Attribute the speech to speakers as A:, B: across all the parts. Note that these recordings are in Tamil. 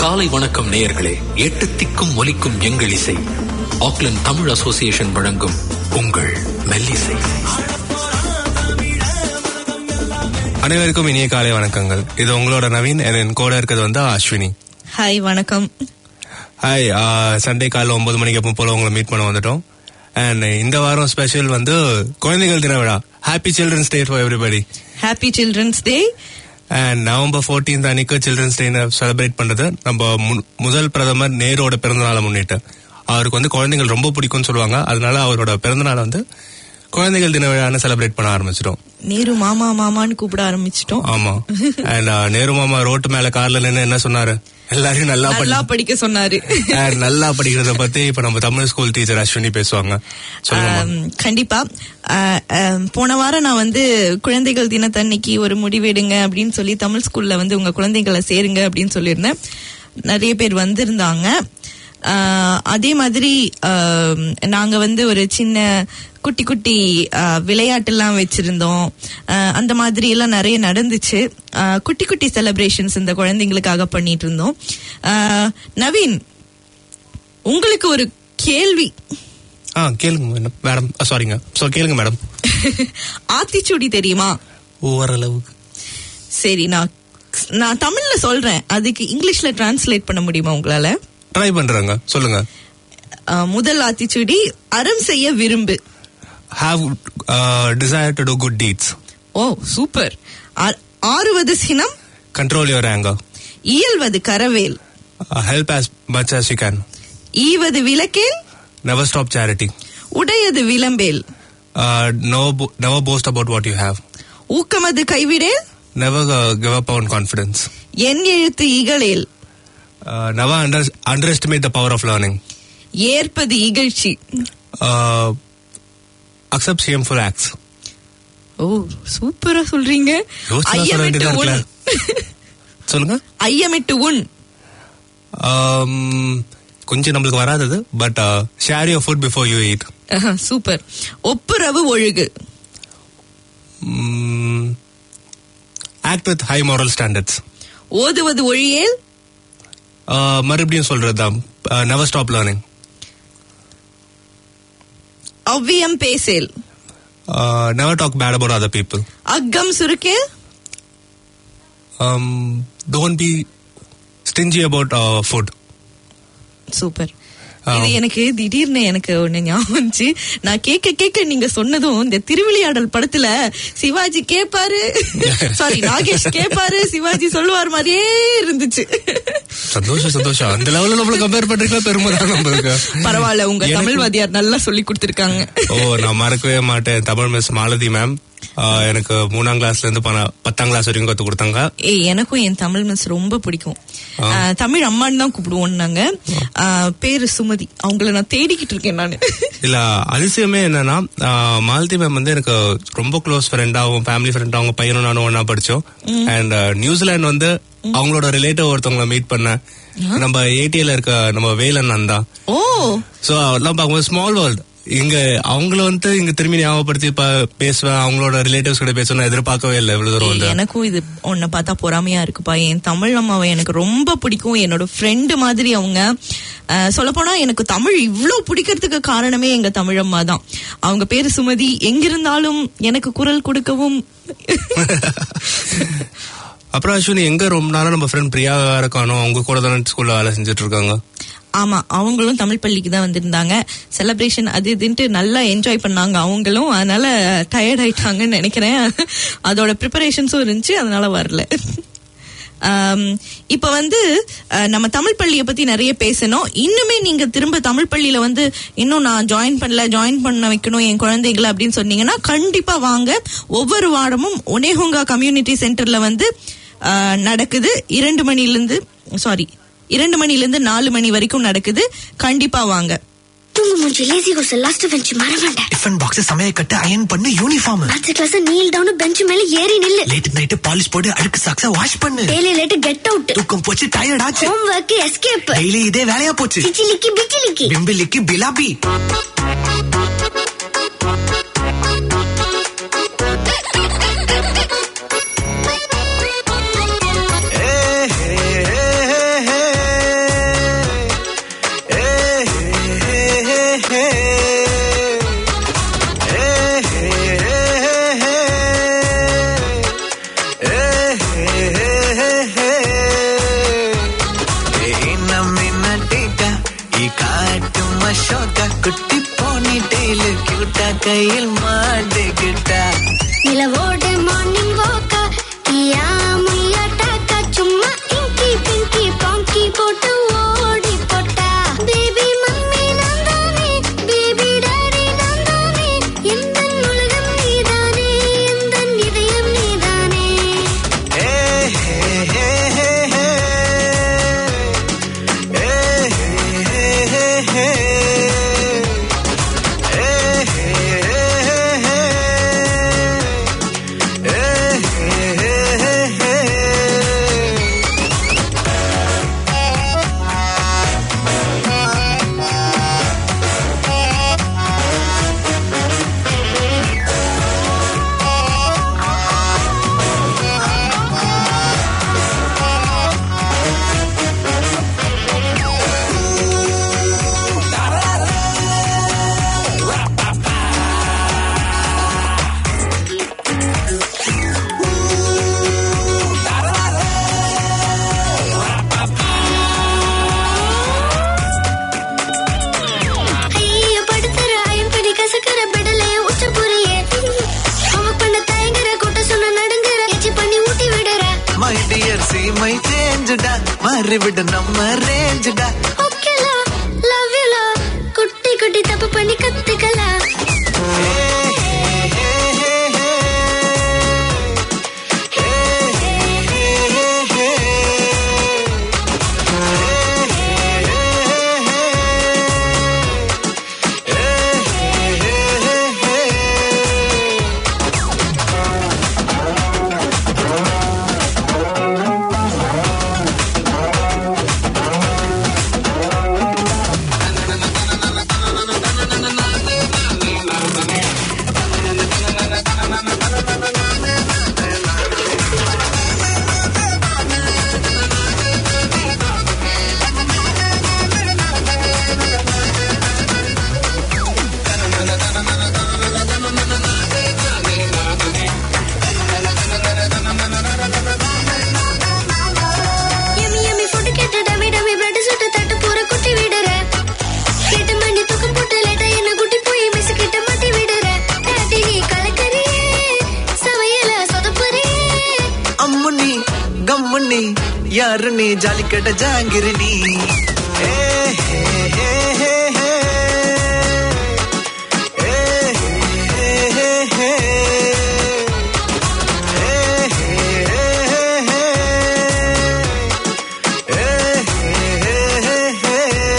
A: காலை வணக்கம் நேயர்களே எட்டு திக்கும் ஒலிக்கும் எங்கள் இசை ஆக்லண்ட் தமிழ் அசோசியேஷன் வழங்கும் உங்கள் மெல்லிசை
B: அனைவருக்கும் இனிய காலை வணக்கங்கள் இது உங்களோட நவீன் and என் கூட இருக்கிறது வந்து அஸ்வினி
C: ஹாய் வணக்கம்
B: ஹாய் சண்டே காலைல ஒன்பது மணிக்கு எப்போ போல உங்களை மீட் பண்ண வந்துட்டோம் அண்ட் இந்த வாரம் ஸ்பெஷல் வந்து குழந்தைகள் தின விழா happy children's day for everybody
C: happy children's day
B: and November 14th அன்னைக்கு சில்ட்ரன்ஸ் டே செலிப்ரேட் பண்றது நம்ம மு- முதல் பிரதமர் நேரோட பிறந்தநாளை முன்னிட்டு அவருக்கு வந்து குழந்தைகள் ரொம்ப பிடிக்கும்னு சொல்லுவாங்க அதனால அவரோட பிறந்தநாளை வந்து குழந்தைகள் தின விழான்னு செலிப்ரேட் பண்ண ஆரம்பிச்சிட்டோம்
C: நேரு மாமா மாமான்னு கூப்பிட ஆரம்பிச்சிட்டோம்
B: ஆமா அண்ட் நேரு மாமா ரோட்டு மேல கார்ல நின்னு என்ன சொன்னாரு எல்லாரையும் நல்லா
C: நல்லா
B: பண்ணி
C: படிக்க சொன்னாரு
B: And நல்லா படிக்கிறத பத்தி இப்ப நம்ம தமிழ் ஸ்கூல் டீச்சர் அஸ்வினி பேசுவாங்க சொல்லுங்க
C: ஆம், கண்டிப்பா ஆ, ஆம், போன வாரம் நான் வந்து குழந்தைகள் தினத்தன்னைக்கு ஒரு முடிவெடுங்க அப்படின்னு சொல்லி தமிழ் ஸ்கூல்ல வந்து உங்க குழந்தைகளை சேருங்க அப்படின்னு சொல்லியிருந்தேன் நிறைய பேர் வந்திருந்தாங்க ஆ, அதே மாதிரி ஆம், நாங்க வந்து ஒரு சின்ன குட்டி குட்டி ஆ, விளையாட்டெல்லாம் வச்சிருந்தோம் ஆ, அந்த மாதிரி எல்லாம் நிறைய நடந்துச்சு ஆ, குட்டி குட்டி செலிப்ரேஷன்ஸ் இந்த குழந்தைங்களுக்காக பண்ணிட்டு இருந்தோம் ஆ, நவீன் உங்களுக்கு ஒரு கேள்வி
B: ஆ கேளுங்க மேடம் சாரிங்க சோ கேளுங்க மேடம்
C: ஆத்திச்சூடி தெரியுமா
B: ஓரளவுக்கு
C: சரி நான் நான் தமிழ்ல சொல்றேன் அதுக்கு இங்கிலீஷ்ல டிரான்ஸ்லேட் பண்ண முடியுமா உங்களால
B: ட்ரை பண்றாங்க சொல்லுங்க
C: அஹ், முதல் ஆத்திச்சூடி அறம் செய்ய விரும்பு
B: have desire to do good deeds
C: oh super ஆ- ஆறுவது சினம்
B: கண்ட்ரோல் யுவர் ஆங்கர்
C: இயல்வது கரவேல்
B: help as much as you can
C: ஈவது விளக்கேல்
B: never stop charity
C: உடையது விளம்பேல்
B: uh, no bo- never boast about what you have
C: ஊக்கமது கைவிடேல்
B: never uh, give up on confidence
C: என் எழுத்து இகழேல்
B: uh, never under, underestimate the power of learning
C: ஏற்பது இகழ்ச்சி
B: uh, accept shameful acts
C: ஓ சூப்பரா சொல்றீங்க
B: யோசிச்சு தான் சொல்ல
C: ஐயமிட்டு
B: வேண்டியதா
C: உன்
B: இருக்குல்ல? சொல்லுங்க
C: ஐயமிட்டு உன்
B: Um, கொஞ்சம் நம்மளுக்கு வராதது but share your food before you eat
C: ஆஹா, சூப்பர் ஒப்புரவு ஒழுகு
B: act with high moral standards
C: ஓதுவது ஒழியேல்
B: மறுபடியும் சொல்றது தான் நெவர் ஸ்டாப் லேர்னிங்
C: அவ்வியம் பேசேல்
B: never talk bad about other people
C: அக்கம் சுருக்கேல்
B: don't be stingy about food
C: super
B: ah.
C: இது எனக்கு திடீர்னு எனக்கு ஒண்ணு ஞாபகம் வந்துச்சு நான் கேட்க கேட்க நீங்க சொன்னதும் இந்த திருவிளையாடல் படத்துல சிவாஜி கேப்பாரு சாரி நாகேஷ் கேப்பாரு சிவாஜி சொல்லுவார் மாதிரியே இருந்துச்சு
B: சந்தோஷம் சந்தோஷம் அந்த லெவலில் நம்மள கம்பேர் பண்றீங்களா பெருமை தான் நம்மளுக்கு
C: பரவாயில்ல உங்க
B: எனக்கு-
C: தமிழ் வாத்தியார் நல்லா சொல்லி கொடுத்திருக்காங்க
B: ஓ நான் மறக்கவே மாட்டேன் தமிழ் மிஸ் மாலதி மேம் எனக்கு மூணாம் கிளாஸ்ல இருந்து பண- பத்தாம் கிளாஸ் வரைக்கும் கத்து கொடுத்தாங்க
C: ஏய் எனக்கும் என் தமிழ் மிஸ் ரொம்ப பிடிக்கும்
B: ஆ.
C: ஆ, தமிழ் அம்மான்னு தான் கூப்பிடுவோம் நாங்க ஆ, பேரு சுமதி அவங்கள நான் தேடிக்கிட்டு இருக்கேன் நானு
B: இல்ல அதிசயமே என்னன்னா ஆஹ், மாலதி மேம் வந்து எனக்கு ரொம்ப க்ளோஸ் ஃப்ரெண்டாவும் ஃபேமிலி ஃப்ரெண்ட் அவங்க பையனும் நானும் ஒன்னா படிச்சோம் அண்ட் நியூசிலாந்து வந்து அவங்களோட ரிலேட்டிவ் ஒருத்தவங்கள மீட் பண்ணேன் நம்ம ஏடிஎல இருக்க நம்ம வேலன் அண்ணா
C: ஓ
B: சோ அதெல்லாம் பார்க்கும்போது ஸ்மால் வேர்ல்ட் இங்க அவங்கள வந்து இங்க திரும்பி ஞாபகப்படுத்தி ப- பேசுவேன் அவங்களோட ரிலேட்டிவ்ஸ் கூட பேசுவேன் நான் எதிர்பார்க்கவே இல்லை இவ்வளவு தூரம் வந்து
C: எனக்கும் இது உன்னை பார்த்தா பொறாமையா இருக்குப்பா என் தமிழ் அம்மாவை எனக்கு ரொம்ப பிடிக்கும் என்னோட ஃப்ரெண்டு மாதிரி அவங்க சொல்ல போனா எனக்கு தமிழ் இவ்ளோ பிடிக்கிறதுக்கு காரணமே எங்க தமிழ் அம்மா தான் அவங்க பேரு சுமதி எங்கிருந்தாலும் எனக்கு குரல் கொடுக்கவும்
B: அப்புறம் அஸ்வினி எங்க ரொம்ப நாளா நம்ம ஃப்ரெண்ட் பிரியா வேற காணோம் அவங்க கூட தானே ஸ்கூல்ல வேலை செஞ்சுட்டு இருக்காங்க
C: ஆமா அவங்களும் தமிழ் பள்ளிக்கு தான் வந்திருந்தாங்க செலிப்ரேஷன் அது இதுன்ட்டு நல்லா என்ஜாய் பண்ணாங்க அவங்களும் அதனால டயர்ட் ஆயிட்டாங்கன்னு நினைக்கிறேன் அதோட ப்ரிப்பரேஷன்ஸும் இருந்துச்சு அதனால வரல ஆம், இப்ப வந்து அஹ், நம்ம தமிழ் பள்ளியை பத்தி நிறைய பேசணும் இன்னுமே நீங்க திரும்ப தமிழ் பள்ளியில வந்து இன்னும் நான் ஜாயின் பண்ணல ஜாயின் பண்ண வைக்கணும் என் குழந்தைகளை அப்படின்னு சொன்னீங்கன்னா கண்டிப்பா வாங்க ஒவ்வொரு வாரமும் ஒனேஹோங்கா கம்யூனிட்டி சென்டர்ல வந்து அஹ், நடக்குது இரண்டு மணில இருந்து சாரி இரண்டு மணில இருந்து நாலு மணி வரைக்கும் நடக்குது கண்டிப்பா வாங்க
D: தூங்கு மூஞ்சி லேசி கோஸ் லாஸ்ட் பெஞ்ச் மறவேண்டேன்
E: டிஃபன் பாக்ஸ் சமைய கட்டு அயன் பண்ணு யூனிஃபார்ம்
D: அடுத்த கிளாஸ் நீல் டவுன் பெஞ்ச் மேல ஏறி நில்லு
E: லேட் நைட் பாலிஷ் போட்டு அழுக்கு சாக்ஸ வாஷ் பண்ணு
D: டெய்லி லேட் கெட் அவுட்
E: தூக்கம் போச்சு டயர்ட் ஆச்சு
D: ஹோம் ஒர்க் எஸ்கேப்
E: டெய்லி இதே வேலையா போச்சு
D: சிச்சிலிக்கி பிச்சிலிக்கி
E: பிம்பிலிக்கு பிலாபி
F: அசோகா குட்டி போனி டெய்லு கியூட்டா கையில் மாட்டுக்கிட்டா
D: நிலவோடு மார்னிங் வாக்கா கியா முய்யா டாக்கா சும்மா இங்கி பிங்கி பாங்கி போட்டு ஓடி போட்டா பேபி மம்மி நான் தானே பேபி டாடி நான் தானே எந்த உலகம் நீதானே எந்த இதயம் நீதானே
F: ஏ ஹே ஹே ஹே ஹே. ஏ ஹே ஹே ஹே ஹே. ஏ ஹே ஹே ஹே ஹே. ஏ ஹே ஹே ஹே ஹே.
D: ஐயோ படுத்துற ஐம்படி கசக்கற பெடலே உச்ச புரியே அவ பண்ண தயங்குற கூட்ட சொன்ன நடுங்குற எச்சி பண்ணி ஊட்டி விடுற
F: மை டியர் சி மை சேஞ்சுடா மாறிவிடு நம்ம ரேஞ்சுடா
D: ஓகேலா லவ் யூ லா குட்டி குட்டி தப்பு பண்ணி கத்துக்கலாம் யம்மி யம்மி ஃபுட் கேட்டு டமி டமி பிரெட் சுட்டு தட்டு பூர குட்டி விடுற கேட்டு மணி தூக்கம் போட்டு லேட்டா என்ன குட்டி போய் மிஸ் கிட்ட மாட்டி விடுற டாடி நீ கலக்கறியே சமையல சொதப்புறியே
F: அம்முனி கம்முனி யாரு நீ ஜாலிக்கட்ட ஜாங்கிரி நீ ஏ ஹே ஹே ஹே ஹே. ஏ ஹே ஹே ஹே ஹே. ஏ ஹே ஹே ஹே ஹே. ஏ ஹே ஹே ஹே ஹே.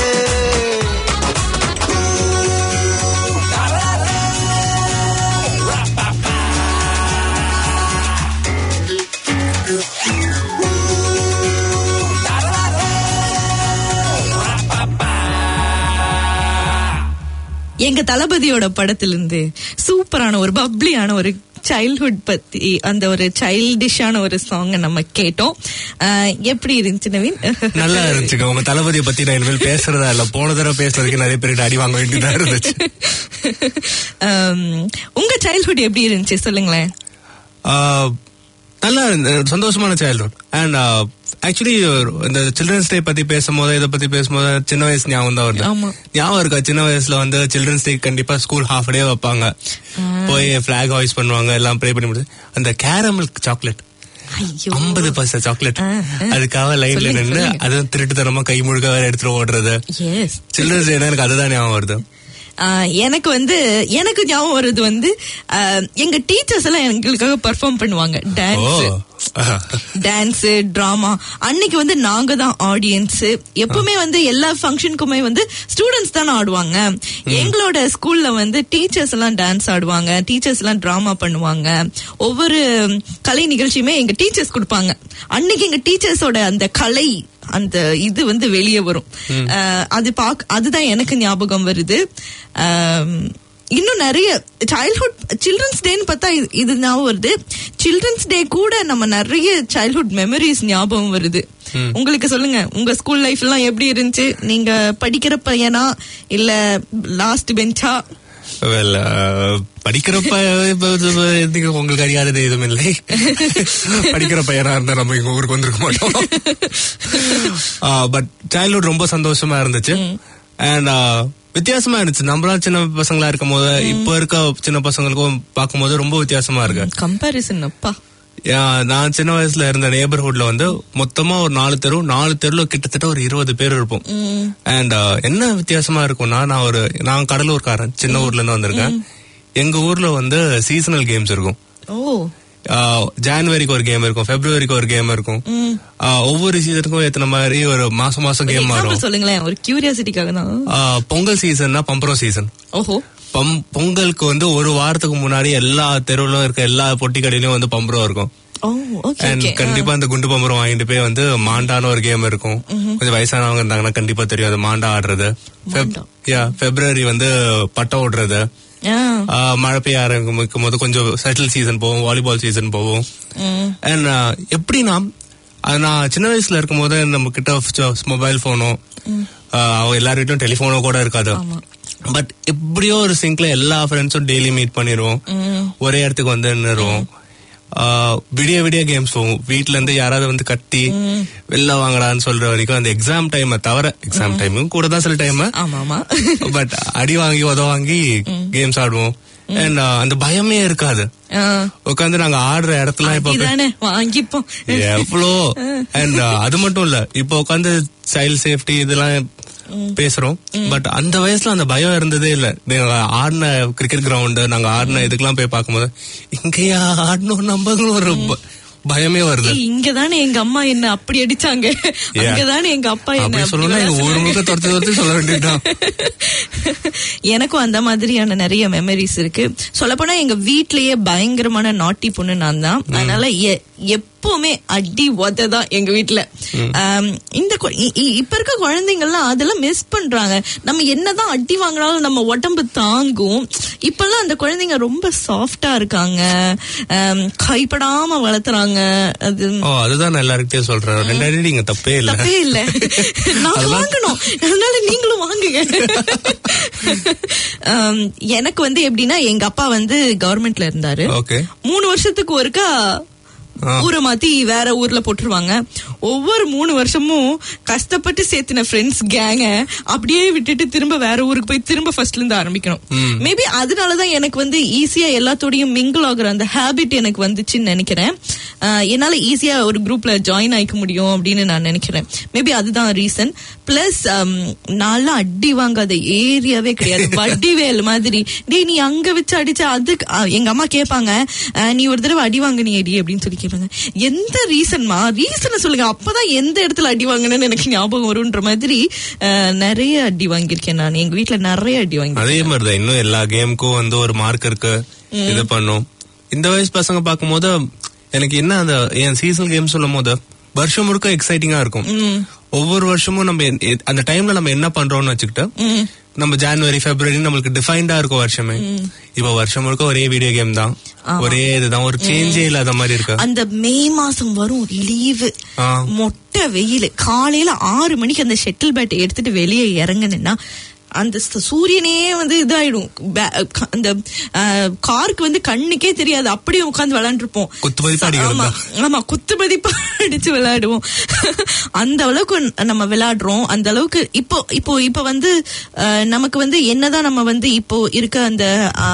C: எங்க தளபதியோட படத்திலிருந்து சூப்பரான ஒரு பப்ளியான ஒரு சைல்ட்ஹுட் பத்தி அந்த ஒரு சைல்டிஷான ஒரு சாங் நம்ம கேட்டோம் ஆஹ் எப்படி இருந்துச்சு நவீன்
B: நல்லா இருந்துச்சுங்க உங்க தளபதியை பத்தி நான் இனிமேல் பேசுறதா இல்ல போன தடவை பேசுறதுக்கு நிறைய பேர் அடி வாங்க வேண்டியதா இருந்துச்சு
C: ஆம், உங்க சைல்ட்ஹுட் எப்படி இருந்துச்சு சொல்லுங்களேன்
B: ஆஹ், நல்லா இருந்த சந்தோஷமான சைல்ட்ஹுட் அண்ட் ஆக்சுவலி இந்த சில்ட்ரன்ஸ் டே பத்தி பேசும்போது இதை பத்தி பேசும்போது சின்ன வயசு ஞாபகம் தான் வருது
C: ஆமா.
B: ஞாபகம் இருக்கா சின்ன வயசுல வந்து சில்ட்ரன்ஸ் டே கண்டிப்பா ஸ்கூல் ஹாஃப் டே வைப்பாங்க போய் பிளாக் ஹாய்ஸ் பண்ணுவாங்க எல்லாம் ப்ரே பண்ணி முடிச்சு அந்த கேரமல் சாக்லேட்
C: ஐயோ
B: ஐம்பது பைசா சாக்லேட்
C: ஆ, ஆ.
B: அதுக்காக லைன்ல
C: சொல்லுங்க,
B: நின்னு
C: சொல்லுங்க.
B: அது திருட்டுத்தனமா கை முழுக்க வேற எடுத்துட்டு ஓடுறது
C: எஸ்
B: சில்ட்ரன்ஸ் டேனா எனக்கு அதுதான் ஞாபகம் வருது
C: ஆஹ் எனக்கு வந்து எனக்கு ஞாபகம் வருது வந்து ஆஹ் எங்க டீச்சர்ஸ் எல்லாம் எங்களுக்காக பெர்ஃபார்ம் பண்ணுவாங்க
B: ஓ
C: டான்ஸ் டான்ஸ் டிராமா அன்னைக்கு வந்து நாங்க தான் ஆடியன்ஸ் எப்பவுமே வந்து எல்லா ஃபங்க்ஷனுக்குமே வந்து ஸ்டூடெண்ட்ஸ் தானே ஆடுவாங்க எங்களோட ஸ்கூல்ல வந்து டீச்சர்ஸ் எல்லாம் டான்ஸ் ஆடுவாங்க டீச்சர்ஸ் எல்லாம் டிராமா பண்ணுவாங்க ஒவ்வொரு கலை நிகழ்ச்சியுமே எங்க டீச்சர்ஸ் கொடுப்பாங்க அன்னைக்கு எங்க டீச்சர்ஸோட அந்த கலை அந்த இது வந்து வெளியே வரும் அஹ் அது பாக் அதுதான் எனக்கு ஞாபகம் வருது அஹ் இன்னும் நிறைய சைல்ட்ஹுட் சில்ட்ரன்ஸ் டேன்னு பார்த்தா இது- இது ஞாபகம் வருது சில்ட்ரன்ஸ் டே கூட நம்ம நிறைய சைல்ட்ஹுட் மெமரிஸ் ஞாபகம் வருது உங்களுக்கு சொல்லுங்க உங்க ஸ்கூல் லைஃப் எல்லாம் எப்படி இருந்துச்சு நீங்க படிக்கிற பையனா இல்ல லாஸ்ட் பெஞ்சா
B: Well, uh, படிக்கிறப்ப இப்ப இது- இதுக்கு உங்களுக்கு அறியாதது எதுவும் இல்லை படிக்கிற பையனா இருந்தா நம்ம எங்க ஊருக்கு வந்திருக்க மாட்டோம் பட் சைல்ட்ஹுட் ரொம்ப சந்தோஷமா இருந்துச்சு அண்ட் வித்தியாசமா இருந்துச்சு நம்மளாம் சின்ன பசங்களா இருக்கும் போது இப்ப இருக்க சின்ன பசங்களுக்கும் பார்க்கும்போது ரொம்ப வித்தியாசமா இருக்கு
C: கம்பாரிசன் அப்பா
B: யா, நான் சின்ன வயசுல இருந்த நேபர்ஹுட்ல வந்து மொத்தமா ஒரு நாலு தெரு நாலு தெருல கிட்டத்தட்ட ஒரு இருபது பேர் இருப்போம் அண்ட் என்ன வித்தியாசமா இருக்கும்னா நான் ஒரு நான் கடலூர்காரன் சின்ன ஊர்ல இருந்து வந்திருக்கேன் எங்க ஊர்ல வந்து சீசனல் கேம்ஸ் இருக்கும்
C: ஓ
B: ஆஹ் ஜான்வரிக்கு ஒரு கேம் இருக்கும் பிப்ரவரிக்கு ஒரு கேம் இருக்கும் ஆஹ் ஒவ்வொரு சீசனுக்கும் ஏத்தன மாதிரி ஒரு மாசம் மாசம் கேம்
C: எக்ஸாம்பிள்
B: வரும்
C: சொல்லுங்களேன் ஒரு கியூரியாசிட்டிக்காக தான்
B: ஆஹ் பொங்கல் சீசன்னா பம்பரம் சீசன்
C: ஓஹோ
B: பம் பொங்கலுக்கு வந்து ஒரு வாரத்துக்கு முன்னாடி எல்லா தெருவிலும் இருக்க எல்லா பொட்டி கடையிலயும் வந்து பம்பரம் இருக்கும்
C: ஓ ஓகே
B: அண்ட்
C: ஓகே
B: கண்டிப்பா அந்த குண்டு பம்பரம் வாங்கிட்டு போய் வந்து மாண்டான ஒரு கேம் இருக்கும் கொஞ்சம் வயசானவங்க இருந்தாங்கன்னா கண்டிப்பா தெரியும் அது மாண்டா ஆடுறது
C: மாண்டா.
B: யா பிப்ரவரி வந்து பட்டம் ஓடுறது ஆஹ் மழை பெய்ய ஆரம்பிக்கும் போது கொஞ்சம் செட்டில் சீசன் போவோம் வாலிபால் சீசன் போவோம் அண்ட் எப்படின்னா அது நான் சின்ன வயசுல இருக்கும் போது நம்ம கிட்ட மொபைல் போனோ அவங்க எல்லார் வீட்லயும் டெலிபோனோ கூட இருக்காது பட் எப்படியோ ஒரு சிங்க்ல எல்லா ஃப்ரெண்ட்ஸும் டெய்லி மீட் பண்ணிடுவோம் ஒரே இடத்துக்கு வந்து நின்றுவோம் ஆஹ் விடிய விடிய கேம்ஸ் போவோம் வீட்ல இருந்து யாராவது வந்து கட்டி வெளில வாங்கடான்னு சொல்ற வரைக்கும் அந்த எக்ஸாம் டைமை தவிர எக்ஸாம் டைமும் கூட தான் சில டைம்
C: ஆமா ஆமா
B: பட் அடி வாங்கி உத வாங்கி கேம்ஸ் ஆடுவோம் அண்ட் அந்த பயமே இருக்காது
C: ஆ,
B: உட்காந்து நாங்க ஆடுற இடத்துல இப்ப
C: இதானே வாங்கிப்போம்
B: எவ்வளோ அண்ட் அது மட்டும் இல்ல இப்ப உட்காந்து சைல்ட் சேஃப்டி இதெல்லாம் பேசுறோம் பட் அந்த வயசுல அந்த பயம் இருந்ததே இல்ல நாங்க ஆடின கிரிக்கெட் கிரவுண்ட் நாங்க ஆடின இதுக்கெல்லாம் போய் பார்க்கும்போது இங்கேயா ஆடணும் நம்பங்களும் ஒரு ப- பயமே வருது
C: ஏய், இங்கதானே எங்க அம்மா என்ன அப்படி அடிச்சாங்க அங்கதானே எங்க அப்பா என்ன
B: அப்படி
C: அப்படி
B: சொல்லணும்னா எங்க ஊர் முழுக்க துரத்தி துரத்தி சொல்ல வேண்டியதுதான்
C: எனக்கும் அந்த மாதிரியான நிறைய மெமரிஸ் இருக்கு சொல்லப்போனா எங்க வீட்லயே பயங்கரமான நாட்டி பொண்ணு நான் தான் அதனால எ- எப்பவுமே அடி உத தான் எங்க வீட்ல ஆம், இந்த கொ- இ- இ- இப்ப இருக்க குழந்தைங்கள்லாம் அதெல்லாம் மிஸ் பண்றாங்க நம்ம என்னதான் அடி வாங்கினாலும் நம்ம உடம்பு தாங்கும் இப்பெல்லாம் அந்த குழந்தைங்க ரொம்ப சாஃப்டா இருக்காங்க ஆம், கைப்படாம வளர்த்துறாங்க அது
B: ஓ அதுதான் நான் எல்லாருக்கிட்டயும் சொல்றேன் ரெண்டு அடி நீங்க தப்பே இல்ல
C: தப்பே இல்ல நாங்க
B: அதெல்லாம்
C: வாங்கணும் அதனால நீங்களும் வாங்குங்க ஆம், எனக்கு வந்து எப்படின்னா எங்க அப்பா வந்து கவர்மெண்ட்ல இருந்தாரு
B: ஓகே
C: மூணு வருஷத்துக்கு ஒருக்கா
B: ஆ.
C: ஊரை மாத்தி வேற ஊர்ல போட்டுருவாங்க ஒவ்வொரு மூணு வருஷமும் கஷ்டப்பட்டு சேர்த்தின ஃப்ரெண்ட்ஸ் கேங்க அப்படியே விட்டுட்டு திரும்ப வேற ஊருக்கு போய் திரும்ப ஃபர்ஸ்ட்ல இருந்து ஆரம்பிக்கணும் மேபி அதனாலதான் எனக்கு வந்து ஈஸியா எல்லாத்தோடையும் மிங்கிள் ஆகுற அந்த ஹேபிட் எனக்கு வந்துச்சுன்னு நினைக்கிறேன் ஆஹ் என்னால ஈஸியா ஒரு குரூப்ல ஜாயின் ஆயிக்க முடியும் அப்படின்னு நான் நினைக்கிறேன் மேபி அதுதான் ரீசன் பிளஸ் நான்லாம் அடி வாங்காத ஏரியாவே கிடையாது வட்டிவேல் மாதிரி டேய் நீ அங்க வச்சு அடிச்ச அதுக்கு ஆ, எங்க அம்மா கேட்பாங்க "ஆ, நீ ஒரு தடவை அடி வாங்கினியடி அப்படின்னு சொல்லி கேட்பாங்க எந்த ரீசன்மா ரீசனை சொல்லுங்க அப்பதான் எந்த இடத்துல அடி வாங்கினேன்னு எனக்கு ஞாபகம் வரும்ன்ற மாதிரி ஆ, நிறைய அடி வாங்கியிருக்கேன் நான் எங்க வீட்ல நிறைய அடி வாங்கியிருக்கேன்
B: அதே மாதிரிதான் இன்னும் எல்லா கேமுக்கும் வந்து ஒரு மார்க் இருக்கு இது பண்ணும் இந்த வயசு பசங்க பார்க்கும்போது எனக்கு என்ன அந்த என் சீசனல் கேம் சொல்லும் போது வருஷம் முழுக்க எக்ஸைட்டிங்கா இருக்கும் ஒவ்வொரு வருஷமும் நம்ம எ- எ- அந்த டைம்ல நம்ம என்ன பண்றோம்னு வச்சுக்கிட்டு நம்ம ஜனவரி பிப்ரவரி நம்மளுக்கு டிஃபைன்டா இருக்கும் வருஷமே இப்ப வருஷம் முழுக்க ஒரே வீடியோ கேம் தான் ஒரே இதுதான் ஒரு சேஞ்சே இல்லாத மாதிரி இருக்கு
C: அந்த மே மாசம் வரும் லீவு
B: ஆ.
C: மொட்டை வெயில் காலையில ஆறு மணிக்கு அந்த ஷெட்டில் பேட் எடுத்துட்டு வெளியே இறங்குனேன்னா அந்த ச- சூரியனே வந்து இதாயிடும் பே- க- அந்த காருக்கு வந்து கண்ணுக்கே தெரியாது அப்படியே உட்கார்ந்து விளையாண்டுருப்போம்
B: குத்து மதிப்பா அடிக்கிறது
C: ஆமா ஆமா குத்து மதிப்பா அடிச்சு விளையாடுவோம் அந்த அளவுக்கு நம்ம விளையாடுறோம் அந்த அளவுக்கு இப்போ இப்போ இப்போ வந்து அஹ், நமக்கு வந்து என்னதான் நம்ம வந்து இப்போ இருக்க அந்த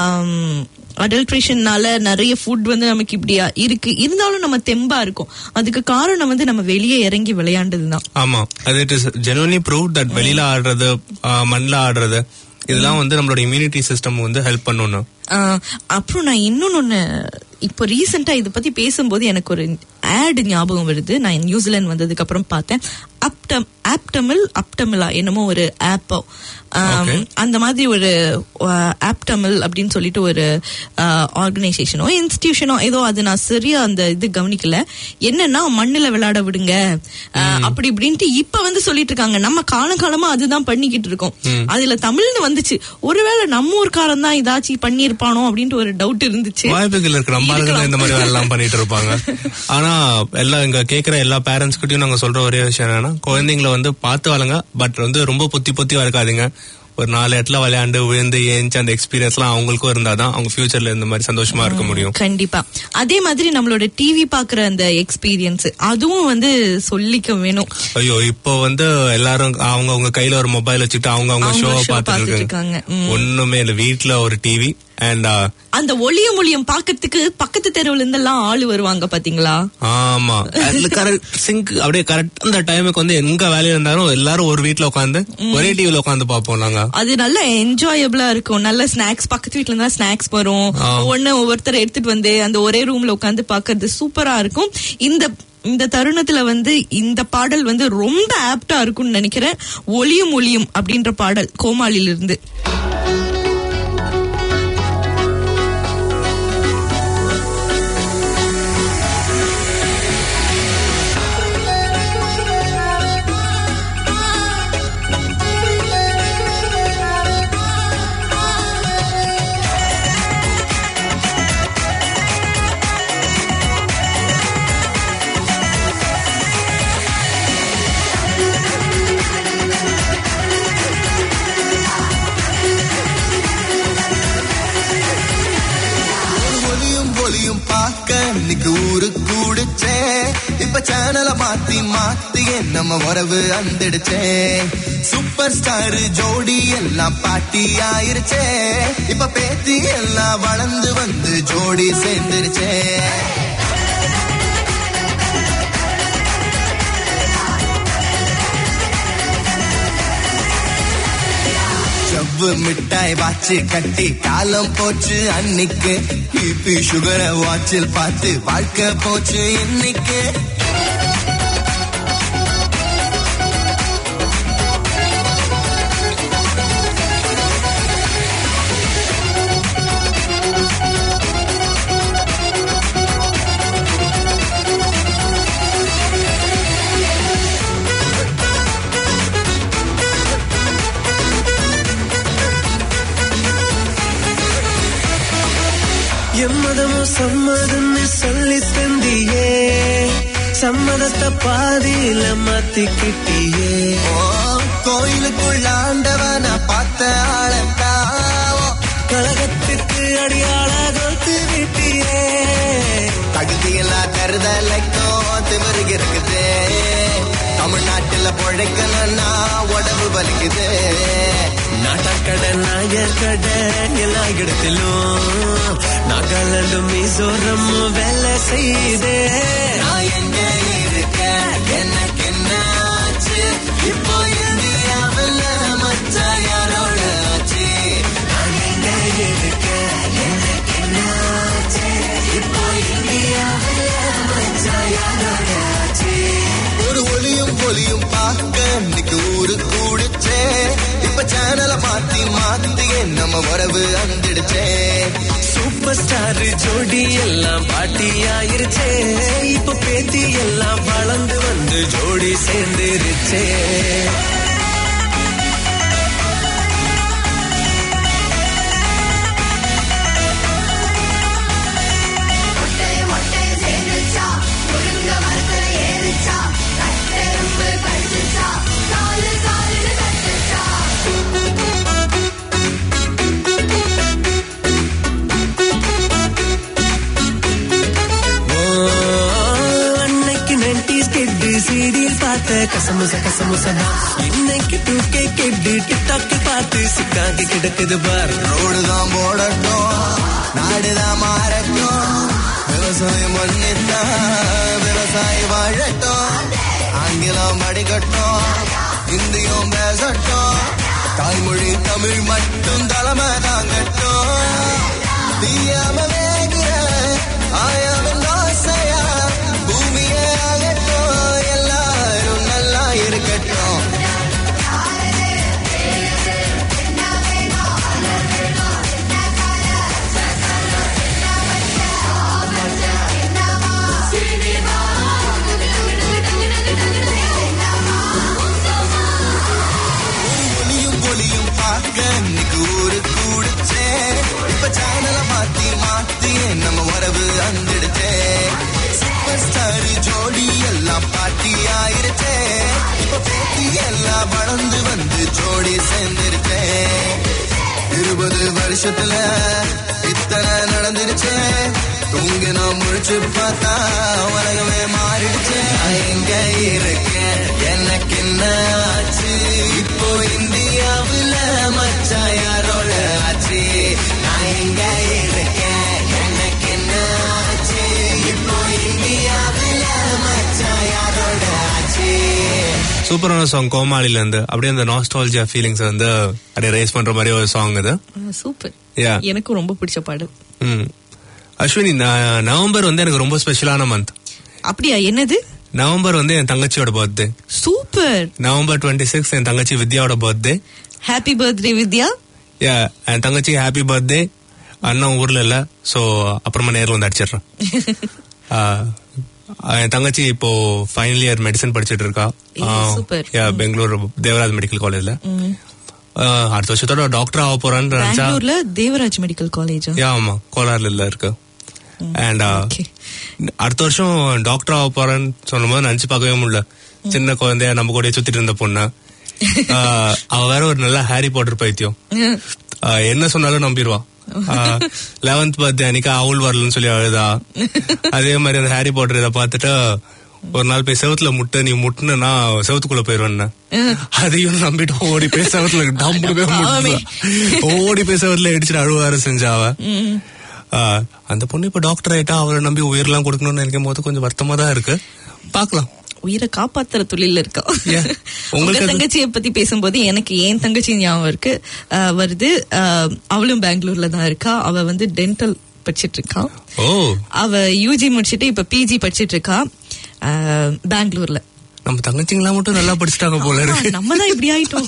C: அடல்ட்ரேஷன்னால நிறைய ஃபுட் வந்து நமக்கு இப்படியா இருக்கு இருந்தாலும் நம்ம தெம்பா இருக்கும் அதுக்கு காரணம் வந்து நம்ம வெளியே இறங்கி விளையாண்டதுதான்
B: ஆமா அது it is genuinely prove that வெளியில ஆடுறது ஆஹ் மண்ல ஆடுறது இதெல்லாம் வந்து நம்மளோட இம்யூனிட்டி சிஸ்டம் வந்து ஹெல்ப் பண்ணணும்
C: ஆஹ் அப்புறம் நான் இன்னொன்னு இப்போ ரீசெண்டா இத பத்தி பேசும்போது எனக்கு ஒரு ஆட் ஞாபகம் வருது நான் நியூசிலாந்து வந்ததுக்கு அப்புறம் பார்த்தேன் அப்டம் ஆப்டமில் அப்டமிலா என்னமோ ஒரு ஆப்போ
B: Okay.
C: அந்த மாதிரி ஒரு ஆப்டமில் அப்படின்னு சொல்லிட்டு ஒரு ஆர்கனைசேஷனோ இன்ஸ்டிடியூஷனோ ஏதோ அது நான் சரியா அந்த இது கவனிக்கல என்னன்னா மண்ணுல விளையாட விடுங்க ஆஹ் அப்படி இப்படின்ட்டு இப்ப வந்து சொல்லிட்டு இருக்காங்க நம்ம காலம் காலமா அதுதான் பண்ணிக்கிட்டு இருக்கோம் அதுல தமிழ்னு வந்துச்சு ஒருவேளை நம்ம ஊர்க்காரன் தான் இதாச்சும் பண்ணிருப்பானோ அப்படின்ட்டு ஒரு டவுட் இருந்துச்சு
B: வாய்ப்புகள் இருக்கு நம்ம ஆளுங்க தான் இந்த மாதிரி வேலை எல்லாம் பண்ணிட்டு இருப்பாங்க ஆனா எல்லாம் இங்க கேக்குற எல்லா பேரண்ட்ஸ் கிட்டயும் நாங்க சொல்ற ஒரே விஷயம் என்னன்னா குழந்தைங்களை வந்து பார்த்து வளங்க பட் வந்து ரொம்ப பொத்தி பொத்தி வளர்க்காதீங்க ஒரு நாலு இடத்துல விளையாண்டு விழுந்து ஏஞ்சி அந்த எக்ஸ்பீரியன்ஸ் எல்லாம் அவங்களுக்கும் இருந்தாதான் அவங்க ஃபியூச்சர்ல இந்த மாதிரி சந்தோஷமா இருக்க முடியும்
C: கண்டிப்பா அதே மாதிரி நம்மளோட டிவி பாக்குற அந்த எக்ஸ்பீரியன்ஸ் அதுவும் வந்து சொல்லிக்க வேணும்
B: ஐயோ இப்போ வந்து எல்லாரும் அவங்க அவங்க கையில ஒரு மொபைல் வச்சுட்டு அவங்க அவங்க
C: அவங்க
B: ஷோ
C: show
B: பார்த்துட்டு
C: பார்த்துட்டு
B: இருக்காங்க
C: இருக்காங்க. ம்.
B: ஒண்ணுமே இல்ல வீட்ல ஒரு டிவி அண்ட்
C: அந்த ஒளிய மொழியம் பாக்கிறதுக்கு பக்கத்து தெருவுல இருந்தெல்லாம் ஆளு வருவாங்க பாத்தீங்களா
B: ஆமா அதுல கரெக்ட் சிங்க் அப்படியே கரெக்ட் அந்த டைமுக்கு வந்து எங்க வேலையில இருந்தாலும் எல்லாரும் ஒரு வீட்ல உட்காந்து ஒரே டிவில உட்காந்து பாப்போம் நாங்க
C: அது நல்ல என்ஜாயபிளா இருக்கும் நல்ல ஸ்நாக்ஸ் பக்கத்து வீட்ல இருந்தா ஸ்நாக்ஸ் வரும்
B: ஆ.
C: ஒண்ணு ஒவ்வொருத்தர் எடுத்துட்டு வந்து அந்த ஒரே ரூம்ல உட்காந்து பாக்குறது சூப்பரா இருக்கும் இந்த இந்த தருணத்துல வந்து இந்த பாடல் வந்து ரொம்ப ஆப்டா இருக்கும்னு நினைக்கிறேன் ஒளியும் ஒளியும் அப்படின்ற பாடல் கோமாளில இருந்து
G: ஒலியும் ஒலியும் பார்க்க இன்னைக்கு ஊரு கூடுச்சே இப்ப சேனல மாத்தி மாத்தி நம்ம உறவு அந்திடுச்சே சூப்பர் ஸ்டார் ஜோடி எல்லாம் பாட்டி ஆயிருச்சே இப்ப பேத்தி எல்லாம் வளர்ந்து வந்து ஜோடி சேர்ந்துருச்சே செவ்வு மிட்டாய் வாச்சு கட்டி காலம் போச்சு அன்னைக்கு பிபி சுகரை வாட்சில் பார்த்து வாழ்க்கை போச்சு இன்னைக்கு
F: எம்மதமும் சம்மதம்னு சொல்லி தந்தியே சம்மதத்தை பாதியில மாத்திக்கிட்டியே
G: ஓ கோயிலுக்குள்ள ஆண்டவன பார்த்த ஆளந்தாவோ
F: கழகத்துக்கு அடியாள கோத்து விட்டியே
G: தகுதியெல்லாம் தருதலைக்கும் திமிருகு இருக்குது தமிழ்நாட்டுல பொழைக்கணும்னா உடம்பு வலிக்குது
F: நாட்டாக்கடை நாயக்கடை எல்லா இடத்திலும் நாகாலாந்து மிசோரம் வேலை செய்தே
G: நான் எங்க இருக்க எனக்கு என்ன ஆச்சு இப்போ இந்தியாவில் மச்ச யாரோட ஆச்சு
F: நான் எங்க இருக்க எனக்கு என்ன ஆச்சு? இப்போ இந்தியாவில் மச்சான் யாரோட ஆச்சு?
G: ஒரு ஒளியும் ஒளியும் பார்க்க இன்னைக்கு ஊரு கூடுச்சே இப்ப சேனலை மாத்தி மாத்தி நம்ம உறவு அந்திடுச்சே
F: சூப்பர் ஸ்டார் ஜோடி எல்லாம் பாட்டி ஆயிருச்சே இப்போ பேத்தி எல்லாம் வளர்ந்து வந்து ஜோடி சேர்ந்துருச்சே ஓ, அன்னைக்கு 90s கிட்டு சீடியில் பார்த்த கசமுச கசமுசதா இன்னைக்கு டூ கே கிட்டு டிக்டாக் பார்த்து சிக்காகி கிடக்குது பார்
G: ரோடு தான் போடட்டும் நாடுதான் மாறட்டும் விவசாயம் பண்ணித்தான் விவசாயி வாழட்டும் ஆங்கிலம் அடிக்கட்டும் இந்தியும் பேசட்டும் தாய்மொழி தமிழ் மட்டும் தலைமை தாங்கட்டும் தீயாம வேகிற ஆயாவின் ஆசையா பூமியே ஆகட்டும் எல்லாரும் நல்லா இருக்கட்டும் ஒளியும் ஒளியும் பார்க்க இன்னைக்கு ஊரு கூடுச்சே இப்ப சேனல மாத்தி மாத்தி நம்ம உறவு அந்திடுச்சே பாட்டி ஆயிருச்சே இப்ப பேத்தி எல்லாம் வளர்ந்து வந்து ஜோடி சேர்ந்திருச்சேன் இருபது வருஷத்துல இத்தனை நடந்துருச்சே தூங்கி நான் முழிச்சு பார்த்தா உலகமே மாறிடுச்சு நான் எங்க இருக்கேன் எனக்கு என்ன ஆச்சு இப்போ இந்தியாவுல மச்சா யாரோட ஆச்சு நான் எங்க இருக்கேன் எனக்கு என்ன ஆச்சு இப்போ இந்தியாவுல மச்சா யாரோட ஆச்சு
B: சூப்பரான சாங் கோமாளில இருந்து அப்படியே அந்த நாஸ்டாலஜியா ஃபீலிங்ஸ் வந்து அப்படியே ரேஸ் பண்ற மாதிரி ஒரு சாங் இது
C: சூப்பர்
B: Yeah.
C: எனக்கும் ரொம்ப பிடிச்ச பாடல்
B: ம். அஸ்வினி ந- நவம்பர் வந்து எனக்கு ரொம்ப ஸ்பெஷலான மந்த்
C: அப்படியா என்னது
B: நவம்பர் வந்து என் தங்கச்சியோட birthday
C: super
B: November twenty six என் தங்கச்சி வித்யாவோட birthday
C: happy birthday Vidya
B: yeah என் தங்கச்சி ஹாப்பி பர்த்டே அண்ணன் ஊர்ல இல்ல சோ அப்புறமா நேர்ல வந்து அடிச்சிடுறேன் ஆ, என் தங்கச்சி இப்போ ஃபைனல் இயர் மெடிசன் படிச்சிட்டு இருக்கா
C: ஏய், super.
B: Yeah Bangalore Devaraj medical காலேஜ்ல அடுத்த வருஷத்தோட டாக்டர் ஆக போறான்னு நினைச்சா
C: பெங்களூர்ல தேவராஜ் மெடிக்கல் காலேஜ்
B: யா ஆமா கோலார்ல இல்ல இருக்கு அண்ட்
C: okay.
B: அடுத்த வருஷம் டாக்டர் ஆக போறேன்னு சொல்லும்போது நினைச்சு பார்க்கவே முடியல சின்ன குழந்தைய நம்ம கூட சுத்திட்டு இருந்த பொண்ணு ஆஹ், அவ வேற ஒரு நல்ல ஹாரி பாட்டர் பைத்தியம் ஆஹ், என்ன சொன்னாலும் நம்பிடுவா லெவன்த் பர்த்டே அன்னைக்கு அவள் வரலன்னு சொல்லி அழுதா அதே மாதிரி அந்த ஹாரி பாட்டர் இதை பார்த்துட்டு ஒரு நாள் போய் செவத்துல முட்ட நீ முட்டுனா செவத்துக்குள்ள போயிருவேன் அதையும் நம்பிட்டு ஓடி போய் செவத்துல டம்பு போய்
C: பாவமே.
B: முட்டுவா. ஓடி போய் செவத்துல இடிச்சுட்டு அழுவாரு செஞ்சா அவ ஆஹ், அந்த பொண்ணு இப்ப டாக்டர் ஆயிட்டா அவரை நம்பி உயிரெல்லாம் கொடுக்கணும்னு நினைக்கும் போது கொஞ்சம் வருத்தமா தான் இருக்கு பாக்கலாம்
C: உயிரை காப்பாத்துற தொழில இருக்கா
B: Yeah.
C: உங்க
B: உங்களுக்கு அது-
C: தங்கச்சியை பத்தி பேசும்போது எனக்கு ஏன் தங்கச்சி ஞாபகம் இருக்கு அஹ், வருது அஹ், அவளும் பெங்களூர்ல தான் இருக்கா அவ வந்து டென்டல் படிச்சிட்டு இருக்கா
B: ஓ
C: அவ யூஜி முடிச்சிட்டு இப்ப பிஜி படிச்சிட்டு இருக்கா அஹ், பெங்களூர்ல
B: நம்ம தங்கச்சிங்களா மட்டும் நல்லா படிச்சுட்டாங்க போல இருக்கு
C: நம்ம தான் இப்படி ஆயிட்டோம்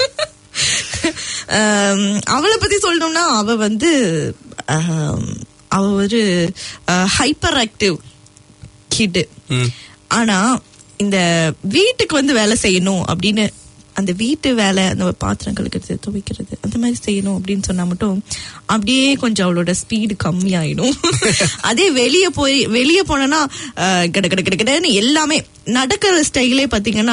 C: அஹ், அவளை பத்தி சொல்லணும்னா அவ வந்து அஹ், அவ ஒரு ஹைப்பர் ஆக்டிவ் கிட்
B: ம்.
C: ஆனா இந்த வீட்டுக்கு வந்து வேலை செய்யணும் அப்படின்னு அந்த வீட்டு வேலை அந்த பாத்திரம் கழுக்கிறது துவைக்கிறது அந்த மாதிரி செய்யணும் அப்படின்னு சொன்னா மட்டும் அப்படியே கொஞ்சம் அவளோட ஸ்பீடு கம்மியாயிடும் அதே வெளிய போய் வெளிய போனோம்னா அஹ், கட கட கட கடன்னு எல்லாமே நடக்கிற ஸ்டைலே பாத்தீங்கன்னா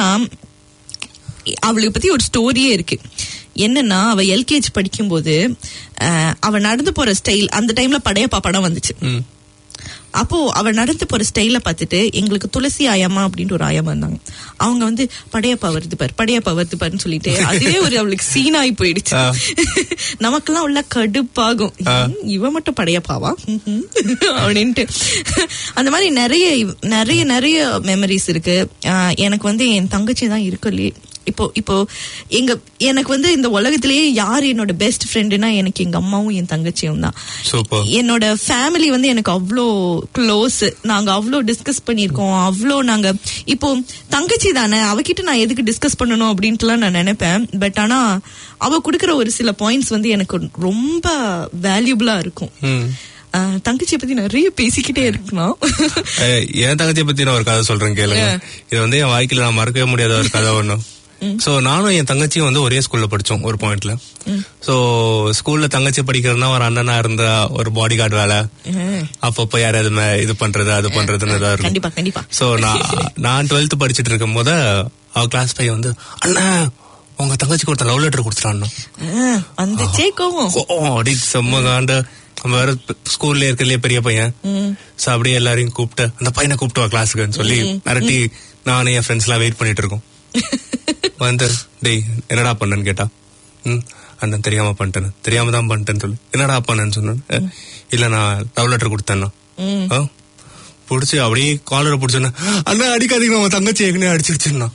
C: அவளுக்கு பத்தி ஒரு ஸ்டோரியே இருக்கு என்னன்னா அவ எல்கேஜி படிக்கும்போது அஹ், அவ நடந்து போற ஸ்டைல் அந்த டைம்ல படையப்பா படம் வந்துச்சு
B: ம்.
C: அப்போ அவ நடந்து போற ஸ்டைல பார்த்துட்டு எங்களுக்கு துளசி ஆயம்மா அப்படின்ட்டு ஒரு ஆயம்மா இருந்தாங்க அவங்க வந்து படையப்பா வருது பாரு படையப்பா வருது பாருன்னு சொல்லிட்டு அதுவே ஒரு அவளுக்கு சீனாய் போயிடுச்சு
B: ஆ.
C: நமக்கெல்லாம் உள்ள கடுப்பாகும் "ம், இவ மட்டும் படையப்பாவா ம்ஹும்." அப்படின்ட்டு அந்த மாதிரி நிறைய நிறைய நிறைய மெமரிஸ் இருக்கு ஆஹ் எனக்கு வந்து என் தங்கச்சி தான் இருக்கலையே இப்போ இப்போ எங்க எனக்கு வந்து இந்த உலகத்திலேயே யார் என்னோட பெஸ்ட் ஃப்ரெண்டுனா எனக்கு எங்க அம்மாவும் என் தங்கச்சியும் தான்
B: Super.
C: என்னோட ஃபேமிலி வந்து எனக்கு அவ்வளோ க்ளோஸ் நாங்க அவ்வளோ டிஸ்கஸ் பண்ணியிருக்கோம் அவ்வளோ நாங்க இப்போ தங்கச்சி தானே அவகிட்ட நான் எதுக்கு டிஸ்கஸ் பண்ணணும் அப்படின்ட்டுலாம் நான் நினைப்பேன் பட் ஆனா அவ கொடுக்குற ஒரு சில பாயிண்ட்ஸ் வந்து எனக்கு ரொம்ப வேல்யூபிளா இருக்கும்
B: ம்.
C: ஆஹ் தங்கச்சியை பத்தி நிறைய பேசிக்கிட்டே இருக்கலாம்
B: அஹ், என் தங்கச்சியை பத்தி நான் ஒரு கதை சொல்றேன் கேளுங்க இது வந்து என் வாழ்க்கையில நான் மறக்கவே முடியாத ஒரு கதை ஒண்ணு சோ நானும் என் தங்கச்சியும் வந்து ஒரே ஸ்கூல்ல படிச்சோம் ஒரு பாயிண்ட்ல சோ ஸ்கூல்ல தங்கச்சி படிக்கிறதுனா ஒரு அண்ணனா இருந்த ஒரு பாடி கார்டு வேலை அப்பப்போ யாராவது மே- இது பண்றது அது பண்றதுன்னு தான் இருக்கும்
C: கண்டிப்பா கண்டிப்பா
B: சோ நான் நான் டுவெல்த் படிச்சிட்டு இருக்கும் போது அவ கிளாஸ் பையன் வந்து அண்ணா உங்க தங்கச்சிக்கு ஒருத்தன் லவ் லெட்டர் கொடுத்துட்டான்
C: ஆஹ் வந்துச்சே கோவம்
B: அப்படி செம்ம காண்டு நம்ம வேற ஸ்கூல்ல இருக்கிறதுலே பெரிய பையன் சோ அப்படியே எல்லாரையும் கூப்பிட்டு அந்த பையனை கூப்பிட்டு வா கிளாஸுக்குன்னு சொல்லி மிரட்டி நானும் என் ஃப்ரெண்ட்ஸ் எல்லாம் வெயிட் பண்ணிட்டு இருக்கோம் வந்து டேய் என்னடா பண்ணேன்னு கேட்டா ம் அண்ணன் தெரியாம பண்ணிட்டேன் தெரியாம தான் பண்ணிட்டேன்னு சொல்லி என்னடா பண்ணேன்னு சொன்னேன் "அஹ், இல்ல நான் லவ் லெட்டர் கொடுத்தேன்னா ஆ? புடிச்சு அப்படியே காலரை புடிச்சோன்னா அண்ணா அடிக்காதீங்க நம்ம தங்கச்சி ஏற்கனவே அடிச்சிருச்சுன்னா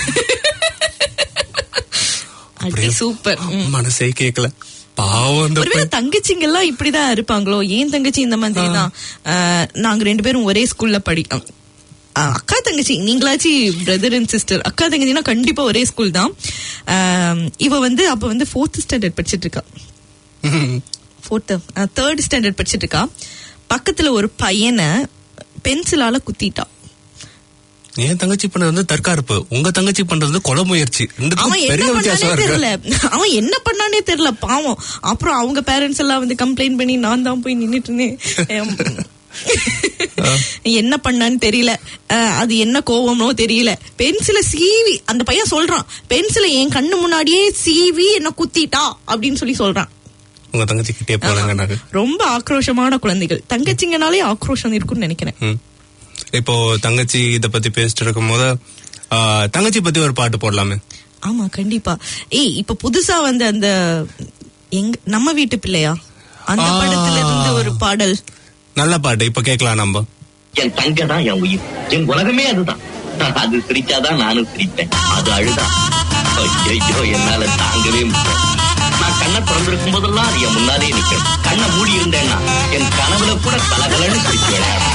C: அடி சூப்பர்
B: மனசே கேட்கல பாவம் அந்த
C: ஒருவேளை தங்கச்சிங்க எல்லாம் இப்படிதான் இருப்பாங்களோ ஏன் தங்கச்சி இந்த மாதிரி தான் ஆஹ், நாங்க ரெண்டு பேரும் ஒரே ஸ்கூல்ல படி ஆஹ், அக்கா தங்கச்சி நீங்களாச்சு பிரதர் அண்ட் சிஸ்டர் அக்கா தங்கச்சினா கண்டிப்பா ஒரே ஸ்கூல் தான் ஆஹ், இவ வந்து அப்ப வந்து ஃபோர்த் ஸ்டாண்டர்ட் படிச்சிட்டு இருக்கா
B: பையன்.
C: ஃபோர்த் தேர்ட் ஸ்டாண்டர்ட் படிச்சிட்டு இருக்கா பக்கத்துல ஒரு பையனை பென்சிலால குத்திட்டா
B: என் தங்கச்சி பண்ணது வந்து தற்காப்பு உங்க தங்கச்சி பண்றது வந்து கொலை முயற்சி ரெண்டுக்கும்
C: அவன் என்ன
B: பெரிய
C: பண்ணானே
B: வித்தியாசம்
C: தெரியல
B: இருக்கு
C: அவன் என்ன பண்ணானே தெரியல பாவம் அப்புறம் அவங்க பேரண்ட்ஸ் எல்லாம் வந்து கம்ப்ளைண்ட் பண்ணி நான் தான் போய் நின்னுட்டு இருந்தேன் எம், என்ன பண்ணான்னு தெரியல அஹ், அது என்ன கோவமோ தெரியல பென்சில சீவி அந்த பையன் சொல்றான் பென்சில என் கண்ணு முன்னாடியே சீவி என்ன குத்திட்டா அப்படின்னு சொல்லி சொல்றான்
B: உங்க தங்கச்சி கிட்டே போனாங்க நாங்க
C: ரொம்ப ஆக்ரோஷமான குழந்தைகள் தங்கச்சிங்கனாலே ஆக்ரோஷம் இருக்கும்னு நினைக்கிறேன்
B: ம். இப்போ தங்கச்சி இத பத்தி பேசிட்டு இருக்கும் போது ஆ, தங்கச்சி பத்தி ஒரு பாட்டு போடலாமே
C: ஆமா கண்டிப்பா ஏய் இப்ப புதுசா வந்த அந்த எங்க நம்ம வீட்டு பிள்ளையா அந்த
B: ஆ.
C: படத்துல இருந்து ஒரு பாடல்
B: நல்ல பாட்டு இப்ப கேட்கலாம் நம்ம
H: என் தங்க தான் என் உயிர் என் உலகமே அதுதான் அது சிரிச்சாதான் நானும் சிரிப்பேன் அது அழுதா ஐயோ என்னால தாங்கவே முடியல நான் கண்ணை திறந்திருக்கும் போதெல்லாம் அது என் முன்னாலே நிக்கணும் கண்ணை மூடி இருந்தேன்னா என் கனவுல கூட கலகலன்னு சிரிச்சு விளையாடும்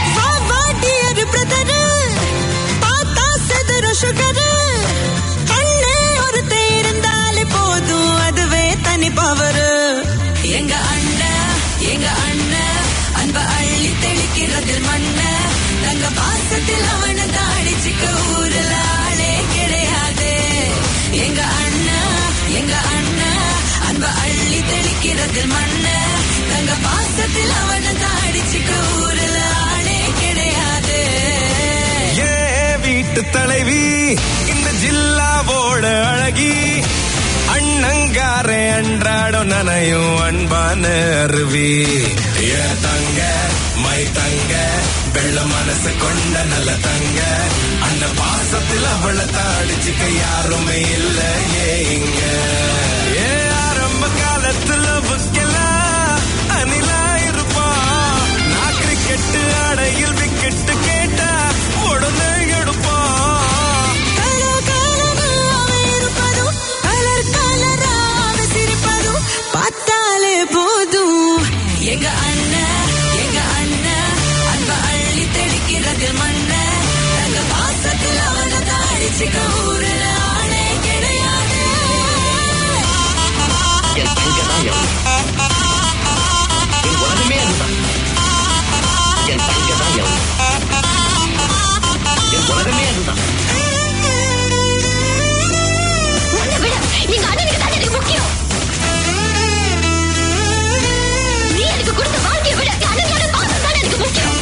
I: எங்க அண்ணன் எங்க அண்ணன் அன்ப அள்ளி தெளிக்கிறதில் மண்ண தங்க பாசத்தில் அவனை தாடிச்சுக்க ஊருல ஆளே கிடையாது எங்க அண்ணன் எங்க அண்ணன் அன்ப அள்ளி தெளிக்கிறதில் மண்ண தங்க பாசத்தில் அவனை தாடிச்சுக்க ஊருல ஆளே கிடையாது
F: ஏ வீட்டு தலைவி இந்த ஜில்லாவோட அழகி அண்ணங்காரே அன்றாடம் நனையும் அன்பான அருவி ஏ தங்க மை தங்க வெள்ள மனசு கொண்ட நல்ல தங்க அந்த பாசத்தில் அவளை தாடிச்சுக்க யாருமே இல்ல ஏ இங்க ஏ ஆரம்ப காலத்துல புக்கெல்லாம் அணிலா இருப்பான் நான் கிரிக்கெட்டு ஆடையில் விக்கெட்டு கேட்டா உடனே எடுப்பான்
I: பார்த்தாலே போதும் எங்க அண்ணன் எங்க அண்ணன் அன்ப அள்ளி தெளிக்கிறது மண்ண தங்க பாசத்தில் அவனை தாடிச்சுக்க ஊருல ஆளே கிடையாது
H: என் தங்க தான் என் உயிர் என் உலகமே அதுதான் என் தங்க தான் என் உயிர் என் உலகமே அதுதான்
D: உன்னை விட எங்க அண்ணனுக்கு தான் எனக்கு முக்கியம் நீ எனக்கு கொடுத்த வாழ்க்கையை விட என் அண்ணனோட பாசம் தான் எனக்கு முக்கியம்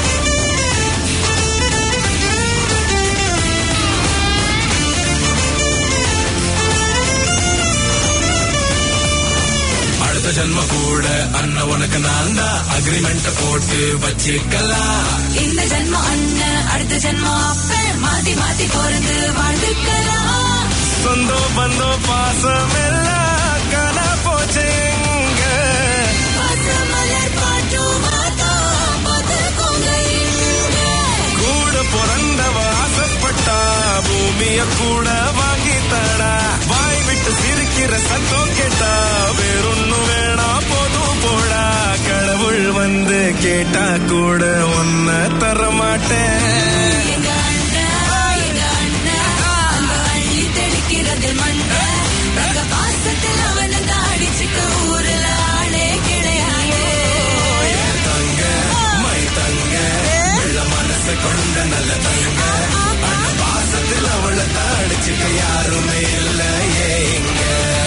F: அடுத்த ஜென்ம கூட அண்ணன் உனக்கு நான் தான் அக்ரிமெண்ட் போட்டு வச்சுக்கலாம்
I: இந்த ஜென்மம் அண்ணன் அடுத்த ஜென்மம் அப்ப மாத்தி மாத்தி பிறந்து வாழ்ந்துக்கலாம்
F: சொந்தோ பந்தோ பாசம் எல்லாம் காண போச்சு எங்க
I: பசுமலர் பாட்டும் மாத்தோம் பார்த்துக்கோங்க இங்க
F: கூட பிறந்தவ ஆசைப்பட்டா பூமிய கூட வாங்கி தடா வாய் விட்டு சிரிக்கிற சத்தம் கேட்டா வேறொன்னு வேணா போதும் போடா கடவுள் வந்து கேட்டா கூட ஒன்ன தர மாட்டேன்
I: எங்க அண்ணன் எங்க அண்ணன் அன்ப அள்ளி தெளிக்கிறது மண்ண தங்க பாசத்தில் அவனை தாடிச்சுக்க ஊருல ஆளே கிடையாது
F: தங்க மை தங்க வெள்ள மனசு கொண்ட நல்ல தங்க அந்த பாசத்தில் அவளை தாடிச்சுக்க யாருமே இல்ல ஏங்க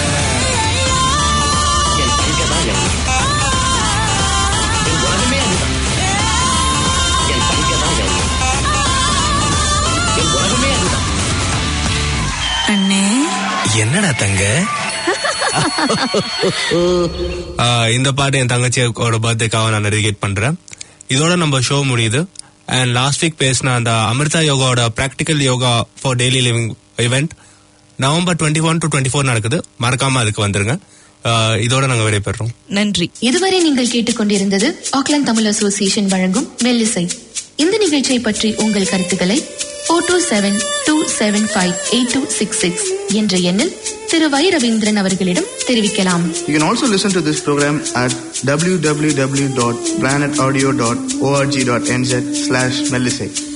H: என் தங்க தான் என் உயிர் என் உலகமே அதுதான் என் தங்க தான் என் உயிர் என் உலகமே அதுதான்
I: அண்ணே
F: என்னடா தங்க
B: ஆ, இந்த பாட்டு என் தங்கச்சியோட பர்த்டேக்காக நான் டெடிகேட் பண்றேன் இதோட நம்ம ஷோ முடியுது அண்ட் லாஸ்ட் வீக் பேசின அந்த அமிர்தா யோகாவோட practical yoga for daily living event November twenty one to twenty four நடக்குது மறக்காம அதுக்கு வந்துருங்க ஆ, இதோட நாங்க விடைபெறோம்
C: நன்றி
J: இதுவரை நீங்கள் கேட்டுக்கொண்டிருந்தது ஆக்லாந்து தமிழ் அசோசியேஷன் வழங்கும் மெல்லிசை இந்த நிகழ்ச்சியை பற்றி உங்கள் கருத்துக்களை four two seven two seven five eight two six six என்ற எண்ணில் திரு வை ரவீந்திரன் அவர்களிடம் தெரிவிக்கலாம்
K: You can also listen to this program at www.planetaudio.org.nz slash Melisate.